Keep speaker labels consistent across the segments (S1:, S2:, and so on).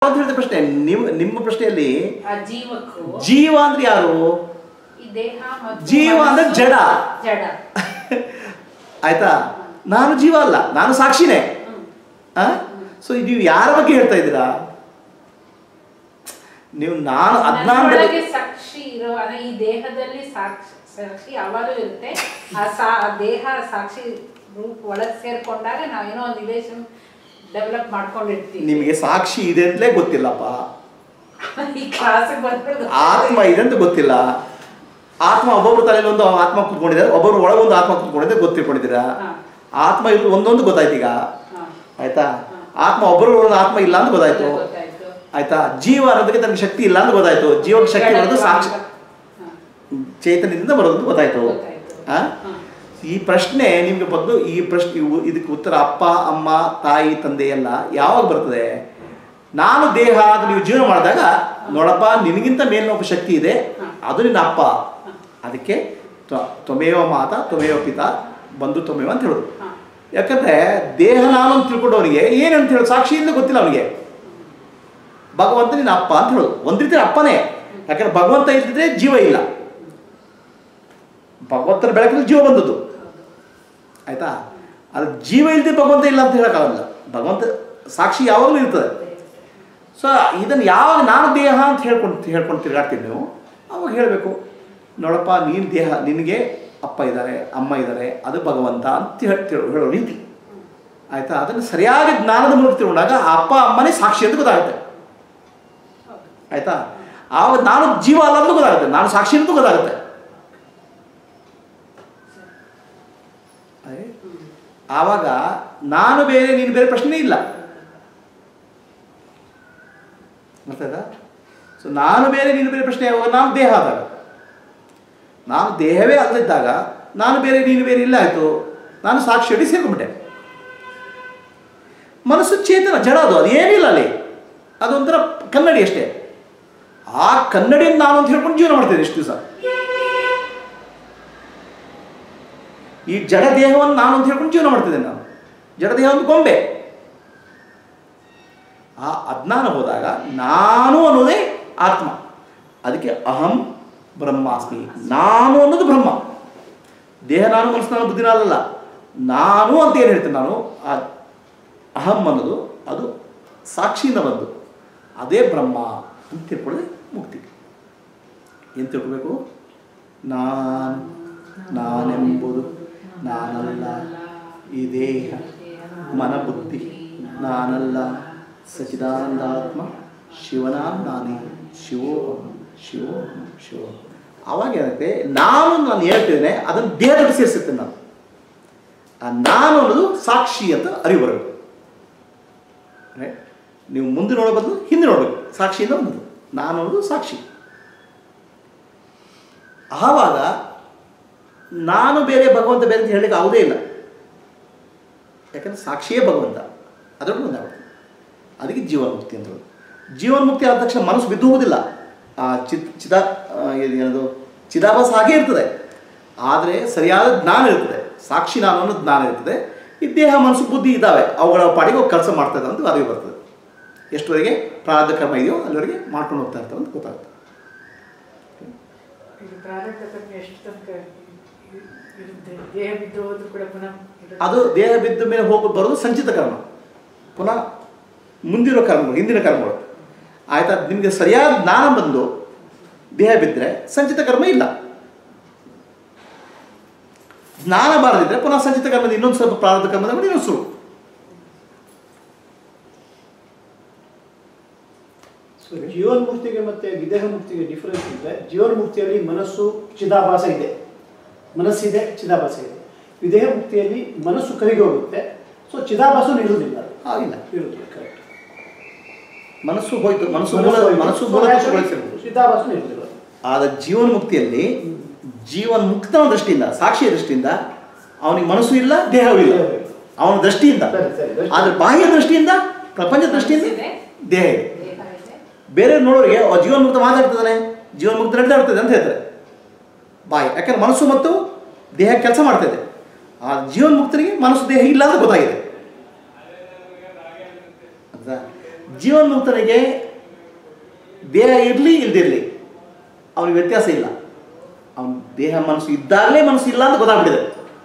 S1: ಅಂತ ಹೇಳಿದ ಪ್ರಶ್ನೆ ನಿಮ್ಮ ನಿಮ್ಮ ಪ್ರಶ್ನೆಯಲ್ಲಿ
S2: ಆ ಜೀವಕ್ಕೂ
S1: ಜೀವ ಅಂದ್ರೆ ಯಾರು
S2: ಈ ದೇಹ ಮತ್ತು
S1: ಜೀವ ಅಂದ್ರೆ
S2: ಮನಸ್ಸು
S1: ಜಡ.
S2: ಜಡ
S1: ಆಯ್ತಾ ನಾನು ಜೀವ ಅಲ್ಲ ನಾನು ಸಾಕ್ಷಿನೇ
S2: ಹ್ಮ್.
S1: ಆ ಸೊ ನೀವು ಯಾರ ಬಗ್ಗೆ ಹೇಳ್ತಾ ಇದ್ದೀರಾ ನೀವು ನಾನು ಅಜ್ಞಾನದಲ್ಲಿ
S2: ನನ್ನೊಳಗೆ ಸಾಕ್ಷಿ ಇರೋ ಅಂದ್ರೆ ಈ ದೇಹದಲ್ಲಿ ಸಾಕ್ಷಿ ಸಾಕ್ಷಿ ಯಾವಾಗಲೂ ಇರುತ್ತೆ ಆ ಸಾ ಆ ದೇಹ ಸಾಕ್ಷಿ ರೂಪ ಒಳಗೆ ಸೇರ್ಕೊಂಡಾಗ ನಾವೇನೋ ಒಂದು ರಿಲೇಷನ್ ಡೆವಲಪ್ ಮಾಡ್ಕೊಂಡಿರ್ತೀವಿ
S1: ನಿಮಗೆ ಸಾಕ್ಷಿ ಇದೆ ಅಂತಲೇ ಗೊತ್ತಿಲ್ಲಪ್ಪ
S2: ಈ ಕ್ಲಾಸಿಗೆ ಬಂದ್ರೆ
S1: ಆತ್ಮ ಇದೆ ಅಂತ ಗೊತ್ತಿಲ್ಲ ಆತ್ಮ ಒಬ್ಬೊಬ್ರು ತಲೆಯಲ್ಲಿ ಒಂದು ಆತ್ಮ ಕೂತ್ಕೊಂಡಿದ್ದಾರೆ ಒಬ್ಬರು ಒಳಗೊಂದು ಆತ್ಮ ಕೂತ್ಕೊಂಡಿದ್ದಾರೆ ಗೊತ್ತಿಟ್ಕೊಂಡಿದ್ದೀರಾ
S2: ಹಾ.
S1: ಆತ್ಮ ಇರೋದು ಒಂದೊಂದು ಗೊತ್ತಾಯ್ತು ಈಗ
S2: ಹಾ.
S1: ಆಯ್ತಾ ಆತ್ಮ ಒಬ್ಬರು ಒಂದು ಆತ್ಮ ಇಲ್ಲ ಅಂತ ಗೊತ್ತಾಯ್ತು
S2: ಗೊತ್ತಾಯ್ತು
S1: ಆಯ್ತಾ ಜೀವ ಅನ್ನೋದಕ್ಕೆ ತನಗೆ ಶಕ್ತಿ ಇಲ್ಲ ಅಂತ ಗೊತ್ತಾಯ್ತು ಜೀವಕ್ಕೆ ಶಕ್ತಿ ಬರೋದು ಸಾಕ್ಷಿ
S2: ಹಾ.
S1: ಚೈತನ್ಯದಿಂದ ಬರೋದು ಅಂತ ಗೊತ್ತಾಯ್ತು
S2: ಗೊತ್ತಾಯ್ತು.
S1: ಆ?
S2: ಹಾ.
S1: ಈ ಪ್ರಶ್ನೆ ನಿಮ್ಗೆ ಬಂದು ಈ ಪ್ರಶ್ನೆ ಇವು- ಇದಕ್ಕೆ ಉತ್ತರ ಅಪ್ಪ ಅಮ್ಮ ತಾಯಿ ತಂದೆ ಎಲ್ಲ ಯಾವಾಗ ಬರ್ತದೆ ನಾನು ದೇಹ ಅಂತ ನೀವು ಜೀವನ ಮಾಡಿದಾಗ ನೋಡಪ್ಪ ನಿನಗಿಂತ ಮೇಲಿನ ಒಬ್ಬ ಶಕ್ತಿ ಇದೆ ಅದು ನಿನ್ನ ಅಪ್ಪ ಅದಕ್ಕೆ ತ್ವ- ತ್ವಮೇವ ಮಾತ ತ್ವಮೇವ ಪಿತ ಬಂಧು ತ್ವಮೇವ ಅಂತ ಹೇಳೋದು
S2: ಹಾ.
S1: ಯಾಕಂದ್ರೆ ದೇಹ ನಾನು ಅಂತ ತಿಳ್ಕೊಂಡವನಿಗೆ ಏನಂತ ಹೇಳೋದು ಸಾಕ್ಷಿಯಿಂದ ಗೊತ್ತಿಲ್ಲ ಅವನಿಗೆ ಭಗವಂತ ನಿನ್ನ ಅಪ್ಪ ಅಂತ ಹೇಳೋದು ಒಂದ್ ರೀತಿ ಅಪ್ಪನೇ ಯಾಕಂದ್ರೆ ಭಗವಂತ ಇರ್ತಿದ್ರೆ ಜೀವ ಇಲ್ಲ ಭಗವಂತನ ಬೆಳಕಿನಲ್ಲಿ ಜೀವ ಬಂದದ್ದು ಆಯ್ತಾ ಅದು ಜೀವ ಇಲ್ಲದೆ ಭಗವಂತ ಇಲ್ಲ ಅಂತ ಹೇಳೋಕ್ಕಾಗಲ್ಲ ಭಗವಂತ ಸಾಕ್ಷಿ ಯಾವಾಗಲೂ ಇರ್ತದೆ ಸೊ ಇದನ್ನು ಯಾವಾಗ ನಾನು ದೇಹ ಅಂತ ಹೇಳ್ಕೊಂಡು ಹೇಳ್ಕೊಂಡು ತಿರುಗಾಡ್ತೀವಿ ನೀವು ಅವಾಗ ಹೇಳಬೇಕು ನೋಡಪ್ಪ ನೀನು ದೇಹ ನಿನಗೆ ಅಪ್ಪ ಇದ್ದಾರೆ ಅಮ್ಮ ಇದ್ದಾರೆ ಅದು ಭಗವಂತ ಅಂತ ಹೇಳ್ತಿ ಹೇಳೋ ರೀತಿ ಆಯಿತಾ ಅದನ್ನು ಸರಿಯಾಗಿ ಜ್ಞಾನದ ಮೂಲಕ ತಿಳ್ಕೊಂಡಾಗ ಆ ಅಪ್ಪ ಅಮ್ಮನೇ ಸಾಕ್ಷಿ ಅಂತ ಗೊತ್ತಾಗುತ್ತೆ ಆಯಿತಾ ಆವಾಗ ನಾನು ಜೀವ ಅಲ್ಲ ಅಂತ ಗೊತ್ತಾಗುತ್ತೆ ನಾನು ಸಾಕ್ಷಿ ಅಂತ ಗೊತ್ತಾಗುತ್ತೆ ಆಯ್ತ್? ಆವಾಗ ನಾನು ಬೇರೆ ನೀನು ಬೇರೆ ಪ್ರಶ್ನೆ ಇಲ್ಲ ಗೊತ್ತಾಯ್ತಾ ಸೊ ನಾನು ಬೇರೆ ನೀನು ಬೇರೆ ಪ್ರಶ್ನೆ ಯಾವಾಗ ನಾನು ದೇಹ ಆದಾಗ ನಾನು ದೇಹವೇ ಅಲ್ಲದಿದ್ದಾಗ ನಾನು ಬೇರೆ ನೀನು ಬೇರೆ ಇಲ್ಲ ಆಯಿತು ನಾನು ಸಾಕ್ಷಿಯಡಿ ಸೇರ್ಕೊಂಡ್ಬಿಟ್ಟೆ ಮನಸ್ಸು ಚೇತನ ಜಡ ಅದು ಅದೇನಿಲ್ಲ ಅಲ್ಲಿ ಅದೊಂಥರ ಕನ್ನಡಿ ಅಷ್ಟೇ ಆ ಕನ್ನಡಿಯನ್ನು ನಾನು ಅಂತ ಹೇಳ್ಕೊಂಡು ಜೀವನ ಮಾಡ್ತೇನೆ ಇಷ್ಟು ದಿವಸ ಈ ಜಡ ದೇಹವನ್ನು ನಾನು ಅಂತ ಹೇಳ್ಕೊಂಡು ಜೀವನ ಮಾಡ್ತಿದ್ದೇನೆ ನಾನು ಜಡ ದೇಹ ಒಂದು ಗೊಂಬೆ ಆ ಅಜ್ಞಾನ ಹೋದಾಗ ನಾನು ಅನ್ನೋದೇ ಆತ್ಮ ಅದಕ್ಕೆ ಅಹಂ ಬ್ರಹ್ಮಾಸ್ಮಿ ನಾನು ಅನ್ನೋದು ಬ್ರಹ್ಮ ದೇಹ ನಾನು ಮನಸ್ಸು ನಾನು ಬುದ್ಧಿ ನಾನಲ್ಲ ನಾನು ಅಂತ ಏನು ಹೇಳ್ತೇನೆ ನಾನು ಆ ಅಹಂ ಅನ್ನೋದು ಅದು ಸಾಕ್ಷಿಯಿಂದ ಬಂದು ಅದೇ ಬ್ರಹ್ಮ ಅಂತ ತಿಳ್ಕೊಳ್ಳೋದೇ ಮುಕ್ತಿ ಏನು ತಿಳ್ಕೊಬೇಕು ನಾನು ನಾನೆಂಬುದು ನಾನಲ್ಲ ಈ ದೇಹ ಮನಬುದ್ಧಿ ನಾನಲ್ಲ ಸಚಿದಾನಂದಾತ್ಮ ಶಿವನಾಂ ನಾನೇ ಶಿವೋ ಅಹಂ, ಶಿವೋ ಅಹಂ, ಶಿವೋ ಅಹಂ. ಅವಾಗ ಏನಾಗುತ್ತೆ ನಾನು ನಾನು ಹೇಳ್ತಿದ್ದೇನೆ ಅದನ್ನು ದೇಹದೊಳಗೆ ಸೇರಿಸುತ್ತೇನೆ ನಾನು ಆ ನಾನು ಅನ್ನೋದು ಸಾಕ್ಷಿ ಅಂತ ಅರಿವು ಬರಬೇಕು Right? ನೀವು ಮುಂದೆ ನೋಡೋ ಬದಲು ಹಿಂದೆ ನೋಡಬೇಕು ಸಾಕ್ಷಿಯಿಂದ ಬಂದದ್ದು ನಾನು ಅನ್ನೋದು ಸಾಕ್ಷಿ ಆವಾಗ ನಾನು ಬೇರೆ ಭಗವಂತ ಬೇರೆ ಅಂತ ಹೇಳಲಿಕ್ಕೆ ಯಾವುದೇ ಇಲ್ಲ ಯಾಕಂದ್ರೆ ಸಾಕ್ಷಿಯೇ ಭಗವಂತ ಅದರೊಳಗೆ ಒಂದಾಗುತ್ತೆ ಅದಕ್ಕೆ ಜೀವನ್ಮುಕ್ತಿ ಅಂತ ಹೇಳೋದು ಜೀವನ್ಮುಕ್ತಿ ಆದ ತಕ್ಷಣ ಮನಸ್ಸು ಬಿದ್ದು ಹೋಗೋದಿಲ್ಲ ಆ ಚಿತ್ ಚಿದ ಆ, ಇದು ಏನದು ಚಿದಾಭಾಸ ಹಾಗೇ ಇರ್ತದೆ ಆದರೆ ಸರಿಯಾದ ಜ್ಞಾನ ಇರ್ತದೆ ಸಾಕ್ಷಿ ನಾನು ಅನ್ನೋ ಜ್ಞಾನ ಇರ್ತದೆ ಈ ದೇಹ ಮನಸ್ಸು ಬುದ್ಧಿ ಇದ್ದಾವೆ ಅವುಗಳ ಪಾಡಿಗೆ ಅವು ಕೆಲಸ ಮಾಡ್ತಾ ಇದ್ದಾವೆ ಅಂತ ಅರಿವು ಬರ್ತದೆ ಎಷ್ಟುವರೆಗೆ ಪ್ರಾರಬ್ಧ ಕರ್ಮ ಇದೆಯೋ ಅಲ್ಲಿವರೆಗೆ ಮಾಡ್ಕೊಂಡು ಹೋಗ್ತಾ ಇರ್ತವೆ ಅಂತ ಗೊತ್ತಾಗುತ್ತೆ
S3: ಇದು ಪ್ರಾರಬ್ಧ ಕರ್ಮ ಎಷ್ಟು ತನಕ ಇ- ಇರುತ್ತೆ ದೇಹ ಬಿದ್ದು ಹೋದ್ರು ಕೂಡ ಪುನಃ ಇರುತ್ತೆ.
S1: ಅದು ದೇಹ ಬಿದ್ದ ಮೇಲೆ ಹೋಗಿ ಬರೋದು ಸಂಚಿತ ಕರ್ಮ ಪುನಃ ಮುಂದಿರೋ ಕರ್ಮಗಳು ಹಿಂದಿನ ಕರ್ಮಗಳು ಆಯ್ತಾ ನಿಮಗೆ ಸರಿಯಾದ ಜ್ಞಾನ ಬಂದು ದೇಹ ಬಿದ್ದರೆ ಸಂಚಿತ ಕರ್ಮ ಇಲ್ಲ ಜ್ಞಾನ ಬಾರದಿದ್ರೆ ಪುನಃ ಸಂಚಿತ ಕರ್ಮದ ಇನ್ನೊಂದು ಸ್ವಲ್ಪ ಪ್ರಾರಬ್ಧ ಕರ್ಮದ ಮೇಲೆ ಇನ್ನೊಂದು ಶುರು
S4: ಸೊ ಜೀವನ್ಮುಕ್ತಿಗೆ ಮತ್ತೆ ವಿದೇಹ ಮುಕ್ತಿಗೆ ಡಿಫರೆನ್ಸ್ ಇದೆ ಜೀವನ್ಮುಕ್ತಿಯಲ್ಲಿ ಮನಸ್ಸು ಚಿದಾಭಾಸ ಇದೆ ಮನಸ್ಸಿದೆ ಚಿದಾಭಾಸ ಇದೆ ವಿದೇಹ ಮುಕ್ತಿಯಲ್ಲಿ ಮನಸ್ಸು ಕರಗಿ ಹೋಗುತ್ತೆ ಸೊ ಚಿದಾಭಾಸ ಇರುವುದಿಲ್ಲ
S1: ಆಗಿಲ್ಲ
S4: ಇರುವುದಿಲ್ಲ ಕರೆಕ್ಟ್
S1: ಮನಸ್ಸು ಹೋಯ್ತು ಮನಸ್ಸು ಮೂಲ ಮನಸ್ಸು ಮೂಲ ದೋಷಗೊಳಿಸಿರೋದು.
S4: ಚಿದಾಭಾಸ ಇರುವುದಿಲ್ಲ
S1: ಆದ ಜೀವನ್ಮುಕ್ತಿಯಲ್ಲಿ ಜೀವನ್ ಮುಕ್ತನ ದೃಷ್ಟಿಯಿಂದ ಸಾಕ್ಷಿಯ ದೃಷ್ಟಿಯಿಂದ ಅವನಿಗೆ ಮನಸ್ಸು ಇಲ್ಲ ದೇಹವೂ ಇಲ್ಲ ಅವನ ದೃಷ್ಟಿಯಿಂದ
S4: ಸರಿ, ಸರಿ, ದೃಷ್ಟಿ.
S1: ಆದರೆ ಬಾಹ್ಯ ದೃಷ್ಟಿಯಿಂದ ಪ್ರಪಂಚ ದೃಷ್ಟಿಯಿಂದ
S2: ಮನಸ್ಸಿದೆ.
S1: ದೇಹ ಇದೆ
S2: ದೇಹ ಇದೆ
S1: ಬೇರೆ ನೋಡೋರಿಗೆ ಅವ ಜೀವನ್ಮುಕ್ತ ಮಾತಾಡ್ತಿದ್ದಾನೆ ಜೀವನ್ಮುಕ್ತ ನಡೆದಾಡ್ತದೆ ಅಂತ ಹೇಳ್ತಾರೆ ಬಾಯಿ ಯಾಕಂದ್ರೆ ಮನಸ್ಸು ಮತ್ತು ದೇಹ ಕೆಲಸ ಮಾಡ್ತಿದೆ ಆ ಜೀವನ್ಮುಕ್ತನಿಗೆ ಮನಸ್ಸು ದೇಹ ಇಲ್ಲ ಅಂತ ಗೊತ್ತಾಗಿದೆ ಆಯ್ತಾ? ಜೀವನ್ಮುಕ್ತನಿಗೆ ದೇಹ ಇರಲಿ ಇಲ್ದಿರಲಿ ಅವನಿಗೆ ವ್ಯತ್ಯಾಸ ಇಲ್ಲ ಅವನ ದೇಹ ಮನಸ್ಸು ಇದ್ದಾಗಲೇ ಮನಸ್ಸು ಇಲ್ಲ ಅಂತ ಗೊತ್ತಾಗ್ಬಿಟ್ಟಿದೆ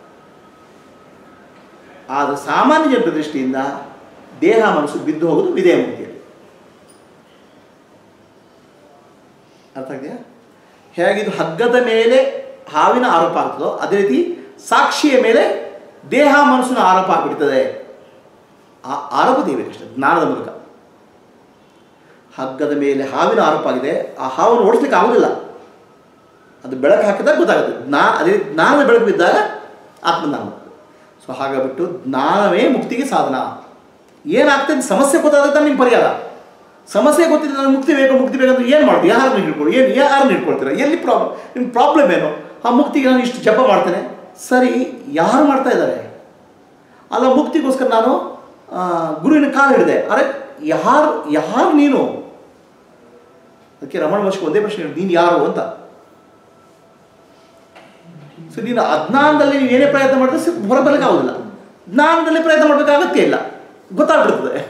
S1: ಆದರೆ ಸಾಮಾನ್ಯ ಜನರ ದೃಷ್ಟಿಯಿಂದ ದೇಹ ಮನಸ್ಸು ಬಿದ್ದು ಹೋಗೋದು ವಿಧೇಯ ಮುಕ್ತಿಯಲ್ಲಿ ಅರ್ಥ ಆಗಿದೆಯಾ ಹೇಗಿದು ಹಗ್ಗದ ಮೇಲೆ ಹಾವಿನ ಆರೋಪ ಆಗ್ತದೋ ಅದೇ ರೀತಿ ಸಾಕ್ಷಿಯ ಮೇಲೆ ದೇಹ ಮನಸ್ಸಿನ ಆರೋಪ ಆಗ್ಬಿಡ್ತದೆ ಆ ಆರೋಪ ತೆಗಿಬೇಕಷ್ಟೆ ಜ್ಞಾನದ ಮೂಲಕ ಹಗ್ಗದ ಮೇಲೆ ಹಾವಿನ ಆರೋಪ ಆಗಿದೆ ಆ ಹಾವನ್ನು ಓಡಿಸ್ಲಿಕ್ಕೆ ಆಗೋದಿಲ್ಲ ಅದು ಬೆಳಕು ಹಾಕಿದಾಗ ಗೊತ್ತಾಗುತ್ತೆ ಜ್ಞಾ ಅದೇ ಜ್ಞಾನದ ಬೆಳಕು ಬಿದ್ದಾಗ ಆತ್ಮಜ್ಞಾನ ಬರ್ತದೆ ಸೊ ಹಾಗಾಗ್ಬಿಟ್ಟು ಜ್ಞಾನವೇ ಮುಕ್ತಿಗೆ ಸಾಧನ ಏನಾಗ್ತದೆ ಸಮಸ್ಯೆ ಗೊತ್ತಾಗುತ್ತೆ ನಿಮ್ಮ ಪರಿಹಾರ ಸಮಸ್ಯೆ ಗೊತ್ತಿದೆ ನನಗೆ ಮುಕ್ತಿ ಬೇಕು ಮುಕ್ತಿ ಬೇಕಂದ್ರೆ ಏನು ಮಾಡೋದು ಯಾರನ್ನ ಹಿಡ್ಕೊಳ್ಳಿ ಏನು ಯಾರನ್ನ ಹಿಡ್ಕೊಳ್ತೀರಾ ಎಲ್ಲಿ ಪ್ರಾಬ್ಲಮ್ ನಿಮ್ಮ ಪ್ರಾಬ್ಲಮ್ ಏನು ಆ ಮುಕ್ತಿಗೆ ನಾನು ಇಷ್ಟು ಜಪ ಮಾಡ್ತೇನೆ ಸರಿ ಯಾರು ಮಾಡ್ತಾ ಇದ್ದಾರೆ ಅಲ್ಲ ಮುಕ್ತಿಗೋಸ್ಕರ ನಾನು ಆ, ಗುರುವಿನ ಕಾಲು ಹಿಡಿದೆ ಅರೆ ಯಾರು ಯಾರು ನೀನು ಅದಕ್ಕೆ ರಮಣ ಮಹರ್ಷಿ ಒಂದೇ ಪ್ರಶ್ನೆ ಕೇಳಿದ್ರು, ನೀನು ಯಾರು ಅಂತ ಸೊ ನೀನು ಅಜ್ಞಾನದಲ್ಲಿ ನೀವು ಏನೇ ಪ್ರಯತ್ನ ಮಾಡಿದ್ರೆ ಸಿ- ಹೊರಬರಲಿಕ್ಕೆ ಆಗೋದಿಲ್ಲ ಜ್ಞಾನದಲ್ಲಿ ಪ್ರಯತ್ನ ಮಾಡಬೇಕು ಅಗತ್ಯ ಇಲ್ಲ ಗೊತ್ತಾಗ್ಬಿಡ್ತದೆ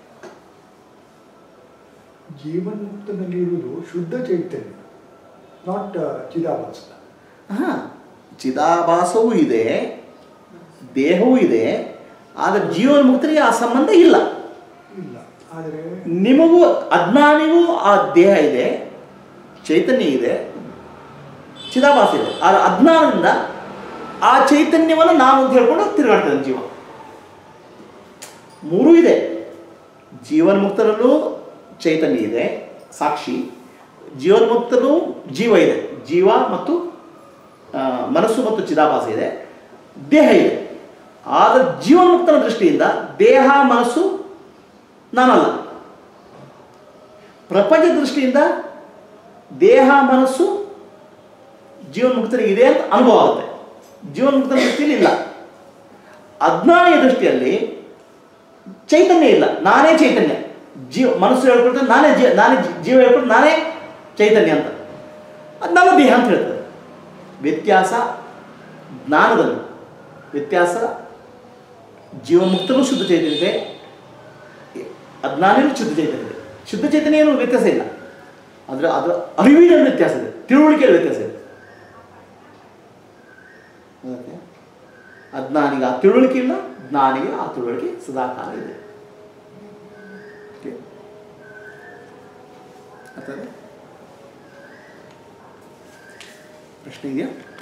S5: ಜೀವನ್ಮುಕ್ತನಲ್ಲಿ ಇರುವುದು ಶುದ್ಧ ಚೈತನ್ಯ ನಾಟ್ ಚಿದಾಭಾಸ
S1: ಹಾಂ ಚಿದಾಭಾಸವೂ ಇದೆ ದೇಹವೂ ಇದೆ ಆದರೆ ಜೀವನ್ಮುಕ್ತರಿಗೆ ಆ ಸಂಬಂಧ ಇಲ್ಲ
S5: ಇಲ್ಲ ಆದರೆ
S1: ನಿಮಗೂ ಅಜ್ಞಾನಿಗೂ ಆ ದೇಹ ಇದೆ ಚೈತನ್ಯ ಇದೆ ಚಿದಾಭಾಸ ಇದೆ ಆದರೆ ಅಜ್ಞಾನದಿಂದ ಆ ಚೈತನ್ಯವನ್ನು ನಾನು ಅಂತ ಹೇಳ್ಕೊಂಡು ತಿರುಗಾಡ್ತೇನೆ ಜೀವ ಮೂರೂ ಇದೆ ಜೀವನ್ಮುಕ್ತರಲ್ಲೂ ಚೈತನ್ಯ ಇದೆ ಸಾಕ್ಷಿ ಜೀವನ್ಮುಕ್ತರು ಜೀವ ಇದೆ ಜೀವ ಮತ್ತು ಆ, ಮನಸ್ಸು ಮತ್ತು ಚಿದಾಭಾಸ ಇದೆ ದೇಹ ಇದೆ ಆದರೆ ಜೀವನ್ಮುಕ್ತನ ದೃಷ್ಟಿಯಿಂದ ದೇಹ ಮನಸ್ಸು ನಾನಲ್ಲ ಪ್ರಪಂಚ ದೃಷ್ಟಿಯಿಂದ ದೇಹ ಮನಸ್ಸು ಜೀವನ್ಮುಕ್ತರಿಗೆ ಇದೆ ಅಂತ ಅನುಭವ ಆಗುತ್ತೆ ಜೀವನ್ಮುಕ್ತನ ದೃಷ್ಟಿಯಲ್ಲಿ ಇಲ್ಲ ಅಜ್ಞಾನಿಯ ದೃಷ್ಟಿಯಲ್ಲಿ ಚೈತನ್ಯ ಇಲ್ಲ ನಾನೇ ಚೈತನ್ಯ ಜೀವ ಮನಸ್ಸು ಹೇಳ್ಕೊಳ್ತೇನೆ ನಾನೇ ಜೀವ ನಾನೇ ಜೀ- ಜೀವ ಹೇಳ್ಕೊಂಡು ನಾನೇ ಚೈತನ್ಯ ಅಂತ ಅದು ನನ್ನ ದೇಹ ಅಂತ ಹೇಳ್ತದೆ ವ್ಯತ್ಯಾಸ ಜ್ಞಾನದಲ್ಲಿ ವ್ಯತ್ಯಾಸ ಜೀವನ್ಮುಕ್ತನೂ ಶುದ್ಧ ಚೈತನ್ಯ ಇದೆ ಅಜ್ಞಾನಿಯೂ ಶುದ್ಧ ಚೈತನ್ಯ ಇದೆ ಶುದ್ಧ ಚೈತನ್ಯ ಏನು ವ್ಯತ್ಯಾಸ ಇಲ್ಲ ಅದರ ಅದರ ಅರಿವಿನಲ್ಲಿ ವ್ಯತ್ಯಾಸ ಇದೆ ತಿಳುವಳಿಕೆಯಲ್ಲಿ ವ್ಯತ್ಯಾಸ ಇದೆ ಗೊತ್ತಾಯ್ತಾ? ಅಜ್ಞಾನಿಗೆ ಆ ತಿಳುವಳಿಕೆ ಇಲ್ಲ ಜ್ಞಾನಿಗೆ ಆ ತಿಳುವಳಿಕೆ ಸದಾಕಾಲ ಇದೆ Okay? ಅರ್ಥಾಯ್ತಾ? ಪ್ರಶ್ನೆ ಇದೆಯಾ